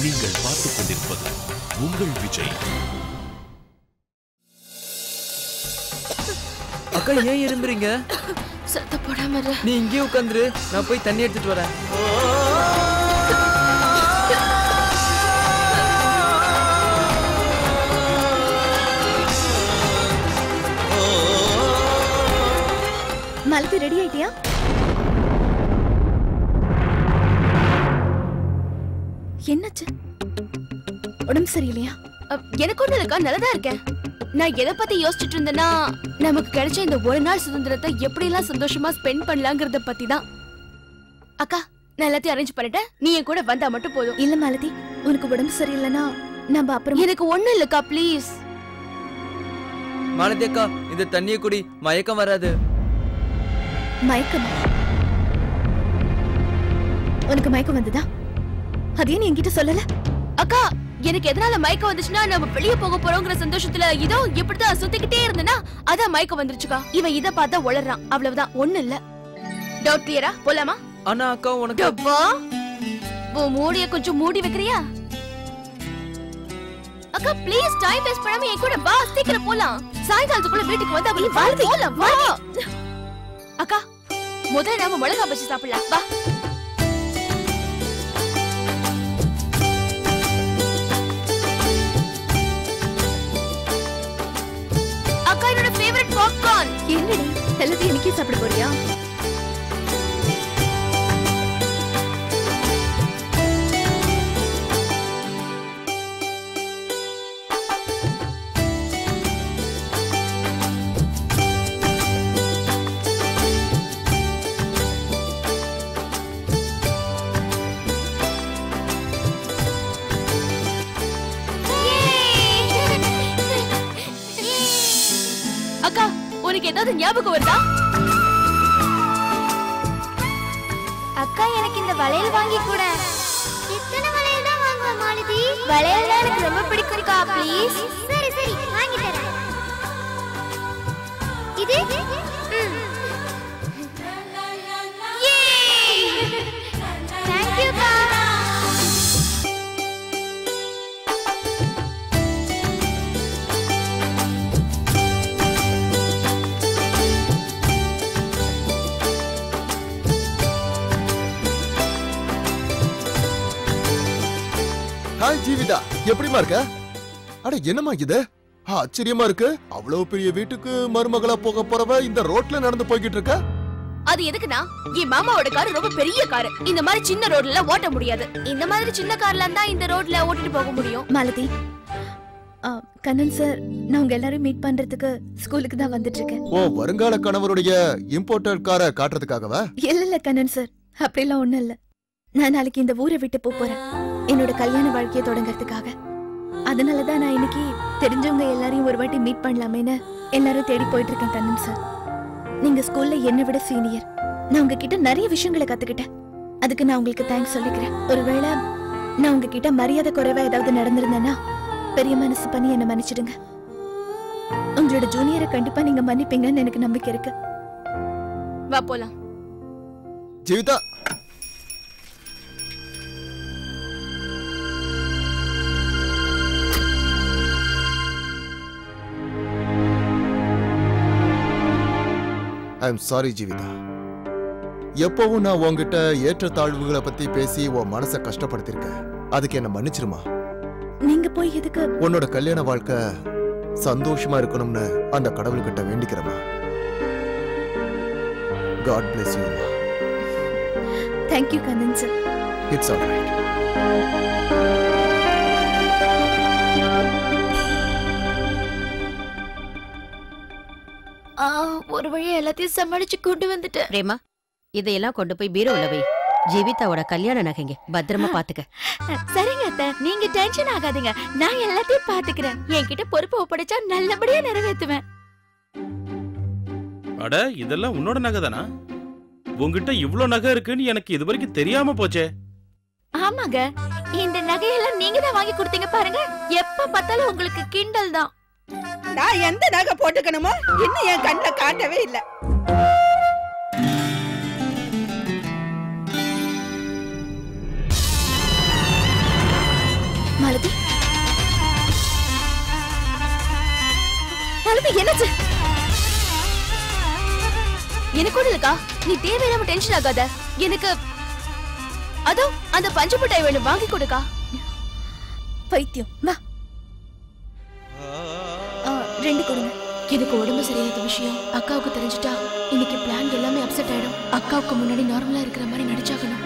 நீங்கள் பார்த்துக் கொண்டிருப்பது உங்கள் விஜய் அக்கா ஏன் இரும்புறீங்க சத்த போடாம இரு. நீ இங்கேயே உட்காந்துரு நான் போய் தண்ணி எடுத்துட்டு வரேன் மலத்து ரெடி ஆயிட்டியா என்னாச்சு உடம்பு சரியில்லையா அ, எனக்கு ஒண்ணு இருக்கா நல்லதா இருக்கேன் நான் எதை பத்தி யோசிச்சுட்டு இருந்தேன்னா நமக்கு கிடைச்ச இந்த ஒரு நாள் சுதந்திரத்தை எப்படி எல்லாம் சந்தோஷமா ஸ்பெண்ட் பண்ணலாங்கிறத பத்தி தான் அக்கா நான் எல்லாத்தையும் அரேஞ்ச் பண்ணிட்டேன் நீ என் கூட வந்தா மட்டும் போதும் இல்ல மாலதி உனக்கு உடம்பு சரியில்லைன்னா நம்ம அப்புறம் எனக்கு ஒண்ணு இல்லக்கா ப்ளீஸ் மாலதி அக்கா இந்த தண்ணியை குடி மயக்கம் வராது மயக்கமா உனக்கு மயக்கம் வந்ததா அதே நீ என்கிட்ட சொல்லல அக்கா எனக்கு எதனால மயக்கம் வந்துச்சுன்னா நம்ம வெளிய போக போறோங்கிற சந்தோஷத்துல இதோ இப்படிதான் சுத்திக்கிட்டே இருந்தேன்னா அதான் மயக்கம் வந்துருச்சுக்கா இவன் இத பார்த்தா உளறான் அவ்வளவுதான் ஒண்ணு இல்ல டவுட் கிளியரா போலாமா ஆனா அக்கா உனக்கு டப்பா உன் மூடிய கொஞ்சம் மூடி வைக்கிறியா அக்கா ப்ளீஸ் டைம் வேஸ்ட் பண்ணாம என் கூட வா சீக்கிரம் போலாம் சாயங்காலத்துக்குள்ள வீட்டுக்கு வந்து அவளை வா போலாம் வா அக்கா முதல்ல நாம மிளகா பஜ்ஜி சாப்பிடலாம் வா அக்கா என்னோட ஃபேவரட் பாப்கார்ன் என்னடி எல்லாத்தையும் எனக்கே சாப்பிட போறியா அக்கா உனக்கு ஏதாவது ஞாபகம் வருதா அக்கா எனக்கு இந்த வளையல் வாங்கி கூட எத்தனை வளையல் தான் வாங்குவ மாலதி வளையல் தான் எனக்கு ரொம்ப பிடிக்கும்க்கா ப்ளீஸ் சரி சரி வாங்கி தரேன் இது தேங்க்யூக்கா ஹாய் ஜீவிதா எப்படிமா இருக்க அட என்னம்மா இது ஆச்சரியமா இருக்கு அவ்வளவு பெரிய வீட்டுக்கு மருமகளா போக போறவ இந்த ரோட்ல நடந்து போய்கிட்டு இருக்க அது எதுக்குன்னா என் மாமாவோட கார் ரொம்ப பெரிய கார் இந்த மாதிரி சின்ன ரோட்ல ஓட்ட முடியாது இந்த மாதிரி சின்ன கார்ல இருந்தா இந்த ரோட்ல ஓட்டிட்டு போக முடியும் மாலதி ஆ, கண்ணன் சார் நான் உங்க எல்லாரும் மீட் பண்றதுக்கு ஸ்கூலுக்கு தான் வந்துட்டு இருக்கேன் ஓ வருங்கால கணவருடைய இம்போர்ட்டட் காரை காட்டுறதுக்காகவா இல்ல இல்ல கண்ணன் சார் அப்படிலாம் ஒண்ணும் இல்ல நான் நாளைக்கு இந்த ஊரை விட்டு போப் போறேன் என்னோட கல்யாண வாழ்க்கையை தொடங்கறதுக்காக அதனாலதான் நான் இன்னைக்கு தெரிஞ்சவங்க எல்லாரையும் ஒரு வாட்டி மீட் பண்ணலாமேன்னு எல்லாரும் தேடி போயிட்டு இருக்கேன் கண்ணன் சார் நீங்க ஸ்கூல்ல என்னை விட சீனியர் நான் உங்ககிட்ட நிறைய விஷயங்களை கத்துக்கிட்டேன் அதுக்கு நான் உங்களுக்கு தேங்க்ஸ் சொல்லிக்கிறேன் ஒருவேளை நான் உங்ககிட்ட மரியாதை குறைவா ஏதாவது நடந்திருந்தேன்னா பெரிய மனசு பண்ணி என்ன மன்னிச்சிடுங்க உங்களோட ஜூனியரை கண்டிப்பா நீங்க மன்னிப்பீங்கன்னு எனக்கு நம்பிக்கை இருக்கு வா போலாம் Jeevitha I am sorry Jeevitha எப்பவும் நான் உன்கிட்ட ஏற்றத்தாழ்வுகளை பத்தி பேசி உன் மனசை கஷ்டப்படுத்திருக்கேன் அதுக்கு என்ன மன்னிச்சிருமா நீங்க போய் எதுக்கு உன்னோட கல்யாண வாழ்க்கை சந்தோஷமா இருக்கணும்னு அந்த கடவுள்கிட்ட வேண்டிக்கிறேம்மா God bless you thank you Kannan sir it's all right ஆ, ஒரு வழியா எல்லாத்தையும் சமாளிச்சு கொண்டு வந்துட்டேன் பிரேமா இதையெல்லாம் கொண்டு போய் பீரோல வை ஜீவிதாவோட கல்யாண நகைங்க பத்திரமா பாத்துக்க சரிங்க அத்தை நீங்க டென்ஷன் ஆகாதீங்க நான் எல்லாத்தையும் பாத்துக்கிறேன் என்கிட்ட பொறுப்பு ஒப்படைச்சா நல்லபடியா நிறைவேத்துவேன் அட இதெல்லாம் உன்னோட நகை தானா உன்கிட்ட இவ்ளோ நகை இருக்குன்னு எனக்கு இது வரைக்கும் தெரியாம போச்சே ஆமாங்க இந்த நகையெல்லாம் நீங்க தான் வாங்கி கொடுத்தீங்க பாருங்க எப்ப பார்த்தாலும் உங்களுக்கு கிண்டல் தான் நான் எந்த நகை போட்டுக்கணுமோ இன்னும் என் கண்ணுல காட்டவே இல்ல மாலதி என்னாச்சு எனக்கு ஒண்ணு இல்லக்கா நீ தேவையில்லாம டென்ஷன் ஆகாத எனக்கு அதோ அந்த பஞ்சு மிட்டாய் வேணும் வாங்கி கொடுக்கா பைத்தியம் வா ஆ, ரெண்டு கொடுங்க எனக்கு உடம்பு சரியாத விஷயம் அக்காவுக்கு தெரிஞ்சுட்டா இன்னைக்கு பிளான் எல்லாமே அப்செட் ஆயிடும் அக்காவுக்கு முன்னாடி நார்மலா இருக்கிற மாதிரி நடிச்சாகணும்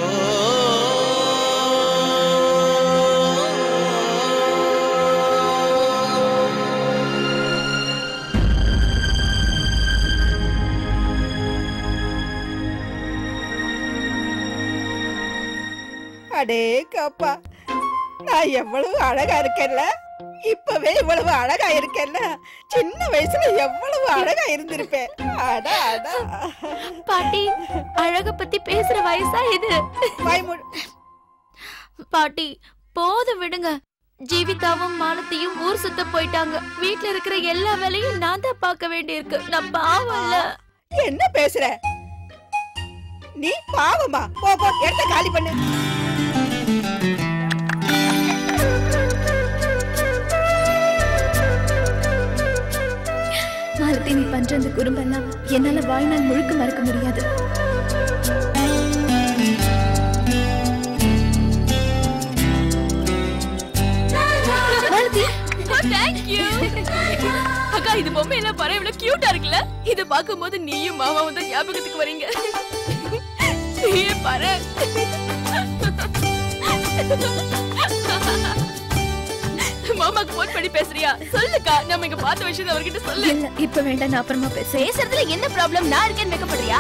அடே கப்பா நான் எவ்வளவு அழகா இருக்கேன்ல இப்பவே இவ்வளவு அழகா இருக்கேன்ல சின்ன வயசுல எவ்வளவு அழகா இருந்திருப்பேன் அடா அடா பாட்டி அழக பத்தி பேசுற வயசா இது வாய் மூடு. பாட்டி போதும் விடுங்க ஜீவிதாவும் மாலத்தையும் ஊர் சுத்த போயிட்டாங்க வீட்ல இருக்கிற எல்லா வேலையும் நான் தான் பார்க்க வேண்டியிருக்கு நான் பாவம்ல என்ன பேசுற நீ பாவமா போ போ இடத்த காலி பண்ணு மாலதி நீ பண்ற அந்த குறும்பெல்லாம் என்னால வாழ்நாள் முழுக்க மறக்க முடியாது மாலதி தேங்க் யூ அக்கா இது பொம்மை எல்லாம் பாரு இவ்வளவு கியூட்டா இருக்குல்ல இத பாக்கும்போது நீயும் மாமாவும் தான் ஞாபகத்துக்கு வரீங்க நீயே பாரு மாமாக்கு போன் பண்ணி பேசுறியா சொல்லுக்கா நம்ம இங்க பார்த்த விஷயத்தை அவர்கிட்ட சொல்லு இல்ல இப்ப வேண்டாம் நான் அப்புறமா பேசுறேன் பேசுறதுல என்ன ப்ராப்ளம் நான் இருக்கேன்னு வைக்கப்படுறியா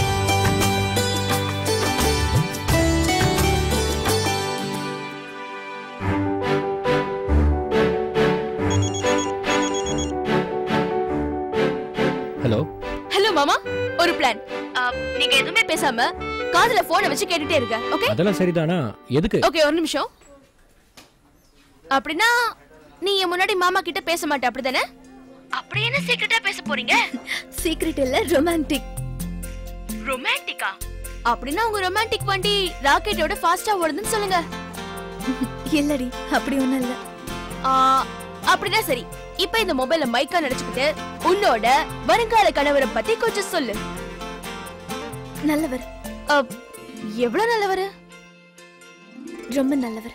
ஹலோ ஹலோ மாமா ஒரு பிளான் நீங்க எதுவுமே பேசாம காதுல போனை வச்சு கேட்டுட்டே இருக்க ஓகே அதெல்லாம் சரிதானா எதுக்கு ஓகே ஒரு நிமிஷம் அப்படின்னா நீ என் முன்னாடி மாமா கிட்ட பேச மாட்ட அப்படிதானே அப்படி என்ன சீக்கிரட்டா பேச போறீங்க சீக்ரெட் இல்ல ரொமான்டிக் ரொமான்டிக்கா அப்படின்னா உங்க ரொமான்டிக் வண்டி ராக்கெட்டோட ஃபாஸ்டா ஓடுதுன்னு சொல்லுங்க இல்லடி அப்படி ஒண்ணும் இல்ல ஆ, அப்படின்னா சரி இப்ப இந்த மொபைல மைக்கா நினைச்சுக்கிட்டு உன்னோட வருங்கால கணவரை பத்தி கொஞ்சம் சொல்லு நல்லவர் அப், எவ்வளவு நல்லவரு ரொம்ப நல்லவர்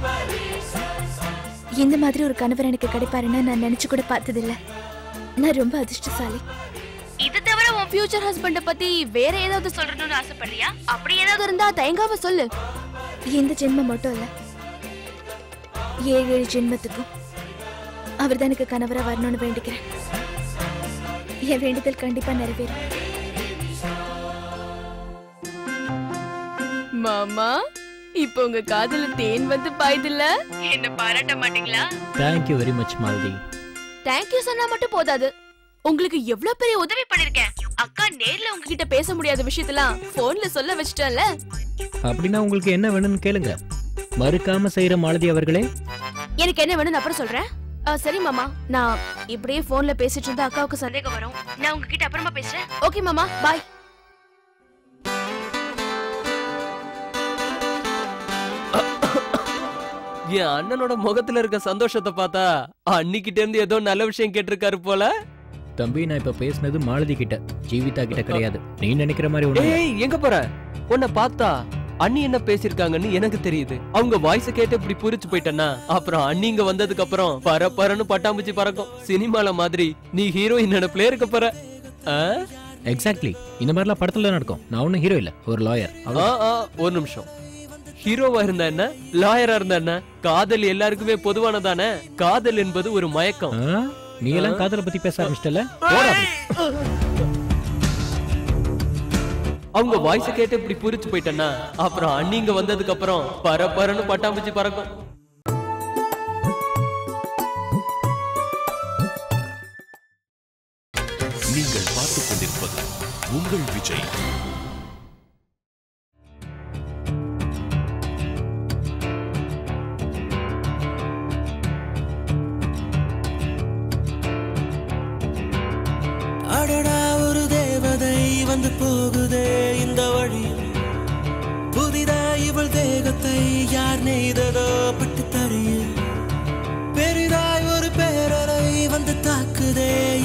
இந்த மாதிரி ஒரு கணவர் எனக்கு கிடைப்பாருன்னு நான் நினைச்சு கூட பார்த்ததில்ல நான் ரொம்ப அதிர்ஷ்டசாலி இது தவிர உன் ஃபியூச்சர் ஹஸ்பண்ட பத்தி வேற ஏதாவது சொல்லணும்னு ஆசைப்படுறியா அப்படி ஏதாவது இருந்தா தயங்காம சொல்லு இந்த ஜென்மம் மட்டும் இல்ல ஏழு ஏழு ஜென்மத்துக்கும் அவர் தான் எனக்கு கணவரா வரணும்னு வேண்டிக்கிறேன் என் வேண்டுதல் கண்டிப்பா நிறைவேறும் மாமா இப்போ உங்க காதுல தேன் வந்து பாயுதுல்ல என்ன பாராட்ட மாட்டீங்களா thank you very much Malathi thank you சொன்னா மட்டும் போதாது உங்களுக்கு எவ்வளவு பெரிய உதவி பண்ணிருக்கேன் அக்கா நேர்ல உங்ககிட்ட பேச முடியாத விஷயத்தெல்லாம் போன்ல சொல்ல வச்சிட்டேன்ல அப்படின்னா உங்களுக்கு என்ன வேணும்னு கேளுங்க மறுக்காம செய்யற மாலதி அவர்களே எனக்கு என்ன வேணும்னு அப்புறம் சொல்றேன் ஆ, சரி மாமா நான் இப்படியே போன்ல பேசிட்டு இருந்தா அக்காவுக்கு சந்தேகம் வரும் நான் உங்ககிட்ட அப்புறமா பேசுறேன் ஓகே மாமா பாய் என் அண்ணனோட முகத்துல இருக்க சந்தோஷத்தை பார்த்தா அன்னிக்கிட்ட இருந்து ஏதோ நல்ல விஷயம் கேட்டிருக்காரு போல தம்பி நான் இப்ப பேசினது மாலதி கிட்ட ஜீவிதா கிட்ட கிடையாது நீ நினைக்கிற மாதிரி ஒண்ணு இல்ல. ஏய் எங்க போற உன்னை பார்த்தா அண்ணி என்ன பேசிருக்காங்கன்னு எனக்கு தெரியுது அவங்க வாய்ஸ் கேட்டு இப்படி புரிச்சு போயிட்டேன்னா அப்புறம் அண்ணி இங்க வந்ததுக்கு அப்புறம் பர பரன்னு பட்டாம்பூச்சி பறக்கும் சினிமால மாதிரி நீ ஹீரோயின் நினைப்புல இருக்க போற ஆ? எக்ஸாக்ட்லி இந்த மாதிரிலாம் படத்துல தான் நடக்கும் நான் ஒன்னும் ஹீரோ இல்ல ஒரு லாயர் ஆ, ஆ, ஒரு நிமிஷம் ஹீரோவா இருந்தா என்ன லாயரா இருந்தா என்ன காதல் எல்லாருக்குமே பொதுவானதானே காதல் என்பது ஒரு மயக்கம் நீ எல்லாம் காதலை பத்தி பேச ஆரம்பிச்சிட்டல அவங்க வாய்ஸ் கேட்டு இப்படி புரிச்சு போயிட்டேன்னா அப்புறம் அண்ணி இங்க வந்ததுக்கு அப்புறம் பர பரன்னு பட்டாம்பூச்சி பறக்கும் நீங்கள் பார்த்துக் கொண்டிருப்பது உங்கள் விஜய் அடடா ஒரு தேவதை வந்து போகுதே இந்த வழியில் புதிதா இவள் தேகத்தை யார் நெய்ததோ பட்டு தரையில் பெரிதாய் ஒரு பேரலை வந்து தாக்குதே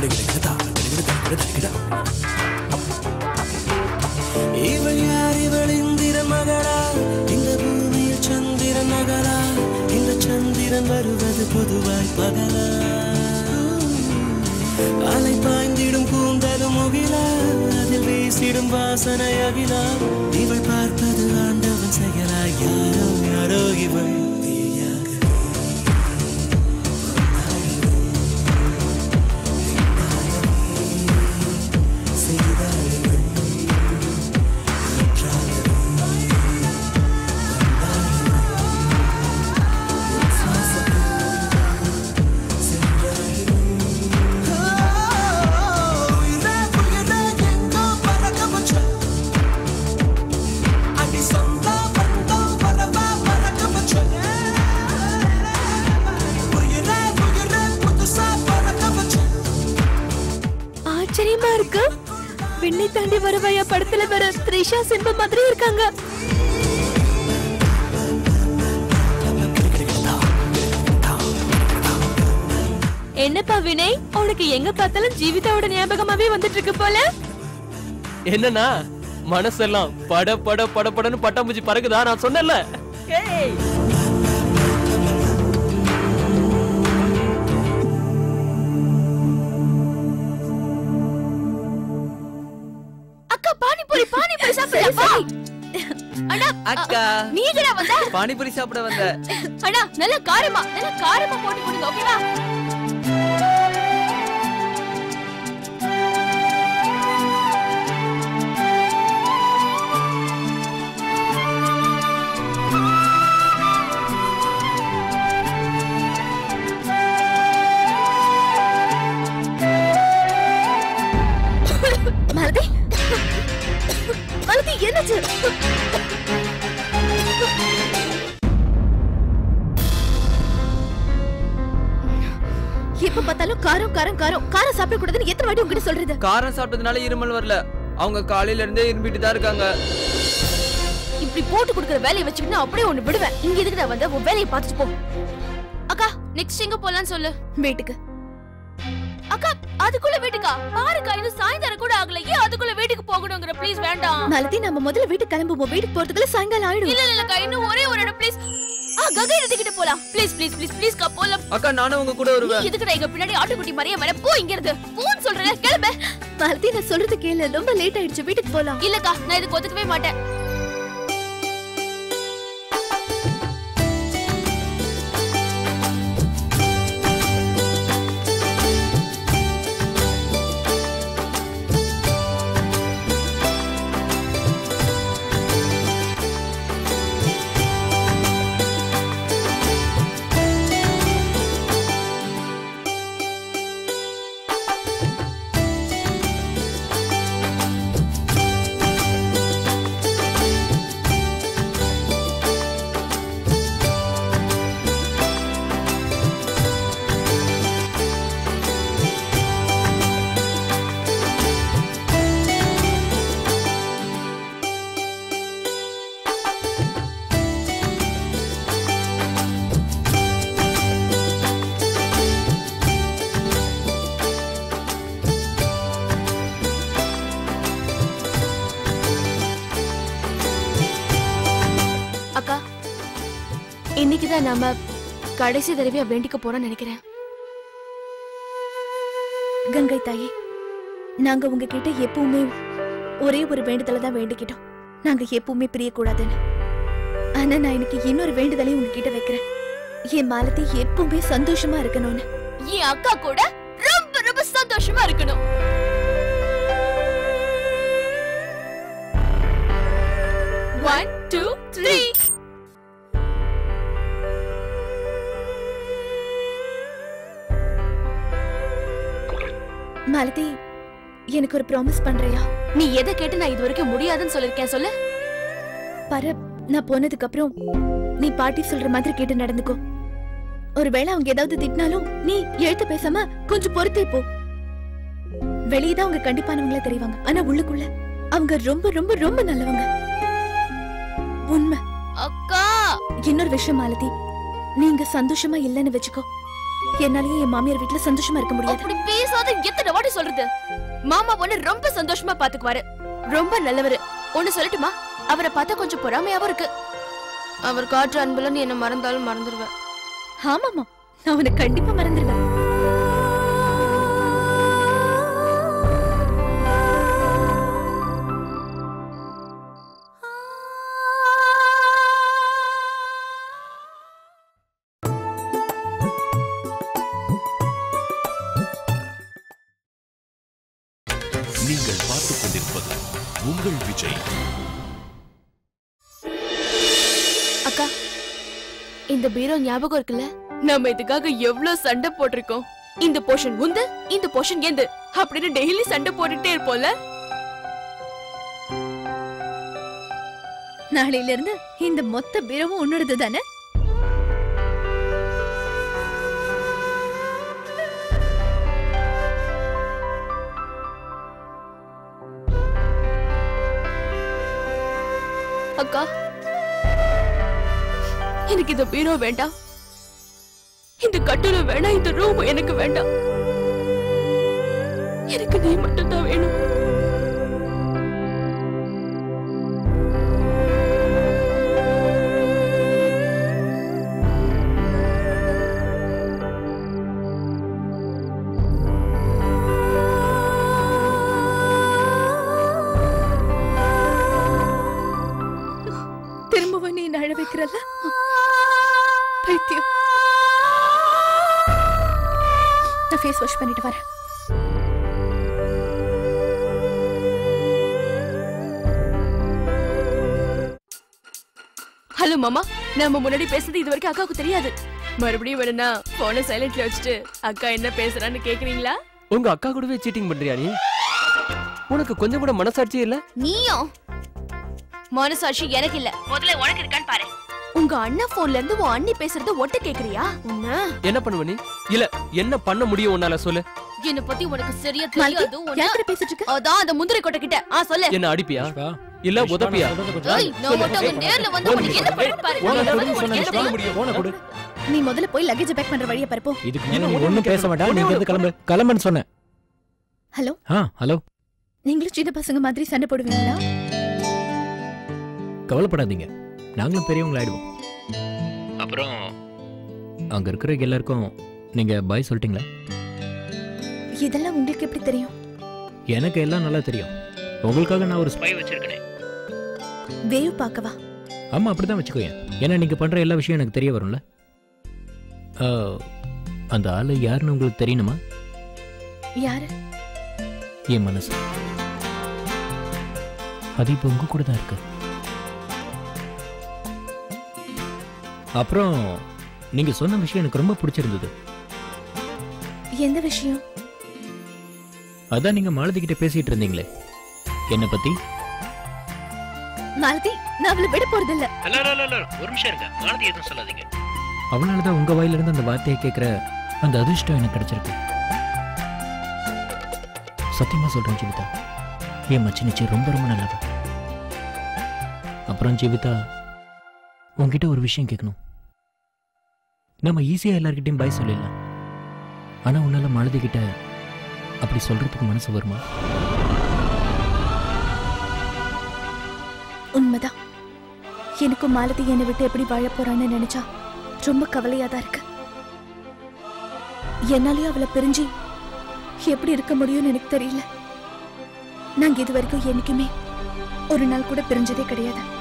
இவள் யார் இவள் இந்திரன் மகளா இந்த பூமியில் சந்திரன் மகளா இந்த சந்திரன் வருவது பொதுவாய் பகலா அலை பாய்ந்திடும் கூந்தலும் முகிலா அதில் வீசிடும் வாசனை அகிலா இவள் பார்ப்பது ஆண்டவன் செயலா யாரோ யாரோ இவள் தீயாக செய்தாள் இவள் ஆச்சரியமா இருக்கு விண்ணை தாண்டி வருவாயா படத்துல வர த்ரிஷா சிம்பு மாதிரி இருக்காங்க என்னப்பா வினய் உனக்கு எங்க பார்த்தாலும் ஜீவிதாவோட ஞாபகமாவே வந்துட்டு இருக்கு போல என்னன்னா மனசெல்லாம் பட பட பட படன்னு பட்டாம்பூச்சி பறக்குதா நான் சொன்னேன்ல ஏய் அக்கா பானிபூரி பானிபூரி சாப்பிடலாம் அண்ணா அக்கா நீ எங்கடா வந்த பானிபூரி சாப்பிட வந்த அண்ணா நல்ல காரமா நல்ல காரமா போட்டு கொடுங்க ஓகேவா மலதி மலதி என்னாச்சு எப்ப பார்த்தாலும் காரம் காரம் காரம் காரம் சாப்பிட கூடாதுன்னு எத்தனை வாட்டி உங்ககிட்ட சொல்றது காரம் சாப்பிட்டதுனால இருமல் வரல அவங்க காலையில இருந்தே இரும்பிட்டு தான் இருக்காங்க இப்படி போட்டு கொடுக்குற வேலையை வச்சுக்கிட்டு நான் அப்படியே ஒண்ணு விடுவேன் இங்க எதுக்கு நான் வந்த உன் வேலையை பார்த்துட்டு போ அக்கா நெக்ஸ்ட் எங்க போலாம்னு சொல்லு வீட்டுக்கு அக்கா அதுக்குள்ள வீட்டுக்கா பாருக்கா இன்னும் சாயந்தரம் கூட ஆகல ஏன் அதுக்குள்ள வீட்டுக்கு போகணுங்கிற ப்ளீஸ் வேண்டாம் மலதி நம்ம முதல்ல வீட்டுக்கு கிளம்புவோம் வீட்டுக்கு போறதுக்குள்ள சாயங்காலம் ஆயிடும் இல்ல இல்லக்கா இன்னும் ஒரே ஒரு இடம் ப்ளீஸ் ஆ கங்கை நதிக்கிட்ட போலாம் ப்ளீஸ் ப்ளீஸ் ப்ளீஸ் ப்ளீஸ் கா போலாம் அக்கா நானும் உங்க கூட நீ வருவேன் எதுக்குடா எங்க பின்னாடி ஆட்டுக்குட்டி மறிய வர போ இங்க இருந்து போன்னு சொல்றேன் கிளம்பு மலதி நான் சொல்றது கேளு ரொம்ப லேட் ஆயிடுச்சு வீட்டுக்கு போலாம் இல்லக்கா நான் இதுக்கு ஒத்துக்கவே மாட்டேன் அக்கா இன்னைக்குதான் நாம கடைசி தடவையா வேண்டிக்க போறோம்னு நினைக்கிறேன் கங்கை தாயே நாங்க உங்ககிட்ட எப்பவுமே ஒரே ஒரு வேண்டுதலை தான் வேண்டிக்கிட்டோம் நாங்க எப்பவுமே பிரியக்கூடாதுன்னு ஆனா நான் இன்னைக்கு இன்னொரு வேண்டுதலையும் உங்ககிட்ட வைக்கிறேன் என் மாலத்தி எப்பவுமே சந்தோஷமா இருக்கணும்னு என் அக்கா கூட ரொம்ப ரொம்ப சந்தோஷமா இருக்கணும் ஒன் டூ த்ரீ மாலதி எனக்கு ஒரு ப்ராமிஸ் பண்றியா நீ எதை கேட்டு நான் இது வரைக்கும் முடியாதுன்னு சொல்லிருக்கேன் சொல்லு பர நான் போனதுக்கு அப்புறம் நீ பாட்டி சொல்ற மாதிரி கேட்டு நடந்துக்கோ ஒருவேளை அவங்க ஏதாவது திட்டினாலும் நீ எழுத்து பேசாம கொஞ்சம் பொறுத்தே போ வெளியே தான் அவங்க கண்டிப்பானவங்களா தெரிவாங்க ஆனா உள்ளுக்குள்ள அவங்க ரொம்ப ரொம்ப ரொம்ப நல்லவங்க உண்மை அக்கா இன்னொரு விஷயம் மாலதி நீங்க சந்தோஷமா இல்லைன்னு வச்சுக்கோ என்னாலயும் என் மாமியார் வீட்டுல சந்தோஷமா இருக்க முடியாது அப்படி பேசாத எத்தனை வாட்டி சொல்றது மாமா பொண்ணு ரொம்ப சந்தோஷமா பாத்துக்குவாரு ரொம்ப நல்லவரு ஒண்ணு சொல்லட்டுமா அவரை பார்த்தா கொஞ்சம் பொறாமையாவும் இருக்கு அவர் காற்று அன்புல நீ என்ன மறந்தாலும் மறந்துடுவேன் ஆமாமா நான் உனக்கு கண்டிப்பா மறந்துடுவேன் நீங்கள் பார்த்துக் கொண்டிருப்பது உங்கள் விஜய் அக்கா இந்த பீரோ ஞாபகம் இருக்குல்ல நம்ம இதுக்காக எவ்வளவு சண்டை போட்டிருக்கோம் இந்த போர்ஷன் உந்து இந்த போர்ஷன் எந்து அப்படின்னு டெய்லி சண்டை போட்டுட்டே இருப்போம்ல நாளையில இருந்து இந்த மொத்த பீரவும் உன்னோடது தானே அக்கா எனக்கு இந்த பீரோ வேண்டாம் இந்த கட்டிலும் வேண்டாம் இந்த ரூம் எனக்கு வேண்டாம் எனக்கு நீ மட்டும் தான் வேணும் திரும்பவும் நீ அழ வைக்கிறல்ல பைத்தியம் நான் ஃபேஸ் வாஷ் பண்ணிட்டு வரேன் ஹலோ மாமா நம்ம முன்னாடி பேசுறது இது வரைக்கும் அக்காவுக்கு தெரியாது மறுபடியும் வேணும்னா போனை சைலண்ட்ல வச்சுட்டு அக்கா என்ன பேசுறான்னு கேக்குறீங்களா உங்க அக்கா கூடவே சீட்டிங் பண்றியா நீ உனக்கு கொஞ்சம் கூட மனசாட்சியே இல்ல நீயும் மனசாட்சி எனக்கு இல்ல முதல்ல உனக்கு இருக்கான்னு பாரு உங்க அண்ணன் போன்ல இருந்து உன் அண்ணி பேசுறத ஒட்ட கேக்குறியா உன்ன என்ன பண்ணுவ நீ இல்ல என்ன பண்ண முடியும் உன்னால சொல்லு என்ன பத்தி உனக்கு சரியா மாலதி, தெரியாது உன்ன- யார்கிட்ட பேசிட்டு இருக்க அதான் அந்த முந்திரி கொட்டை கிட்ட ஆ சொல்லு என்ன அடிப்பியா இல்ல உதப்பியா ஏய், நான் மட்டும் அங்க நேர்ல வந்து உனக்கு என்ன பண்ணேன்னு பாரு. போன என்ன கொடு, பண்ண சொன்னேன், முடியும்? சொல்ல முடியும். போன கொடு. நீ முதல்ல போய் லக்கேஜ் பேக் பண்ற வழியை பரப்போ இதுக்கு மேல நீ ஒண்ணும் பேச வேண்டாம் நீ இருந்து கிளம்பு கிளம்புன்னு சொன்னேன் ஹலோ ஆ ஹலோ நீங்களும் சின்ன பசங்க மாதிரி சண்டை போடுவீங்களா கவலைப்படாதீங்க நாங்களும் பெரியவங்களாயிடுவோம் அப்புறம் அங்க இருக்கிற எல்லாருக்கும் நீங்க பாய் சொல்லிட்டீங்களா இதெல்லாம் உங்களுக்கு எப்படி தெரியும் எனக்கு எல்லாம் நல்லா தெரியும் உங்களுக்காக நான் ஒரு ஸ்பை வச்சிருக்கேன் வேவ் பார்க்கவா ஆமா அப்படிதான் வச்சுக்கோங்க ஏன்னா நீங்க பண்ற எல்லா விஷயம் எனக்கு தெரிய வரும்ல ஆ, அந்த ஆளு யாருன்னு உங்களுக்கு தெரியணுமா யாரு என் மனசு அது இப்போ உங்க கூட தான் இருக்கு அப்புறம் நீங்க சொன்ன விஷயம் எனக்கு ரொம்ப பிடிச்சிருந்தது எந்த விஷயம் அதான் நீங்க மாலதி கிட்ட பேசிட்டு இருந்தீங்களே என்ன பத்தி மாலதி நான் அவளை விட போறது இல்ல ஒரு நிமிஷம் இருங்க மாலதி எதுவும் சொல்லாதீங்க அவனால தான் உங்க வாயில இருந்து அந்த வார்த்தையை கேட்கிற அந்த அதிர்ஷ்டம் எனக்கு கிடைச்சிருக்கு சத்தியமா சொல்றேன் ஜீவிதா என் மச்சினிச்சு ரொம்ப ரொம்ப நல்லது அப்புறம் ஜீவிதா உன்கிட்ட ஒரு விஷயம் கேட்கணும் நம்ம ஈஸியா எல்லார்கிட்டயும் பாய் சொல்லிடலாம் ஆனா உன்னால மாலதி கிட்ட அப்படி சொல்றதுக்கு மனசு வருமா உண்மைதான் எனக்கும் மாலதி என்னை விட்டு எப்படி வாழ போறான்னு நினைச்சா ரொம்ப கவலையா தான் இருக்கு என்னாலயும் அவளை பிரிஞ்சு எப்படி இருக்க முடியும்னு எனக்கு தெரியல நாங்க இது வரைக்கும் என்னைக்குமே ஒரு நாள் கூட பிரிஞ்சதே கிடையாது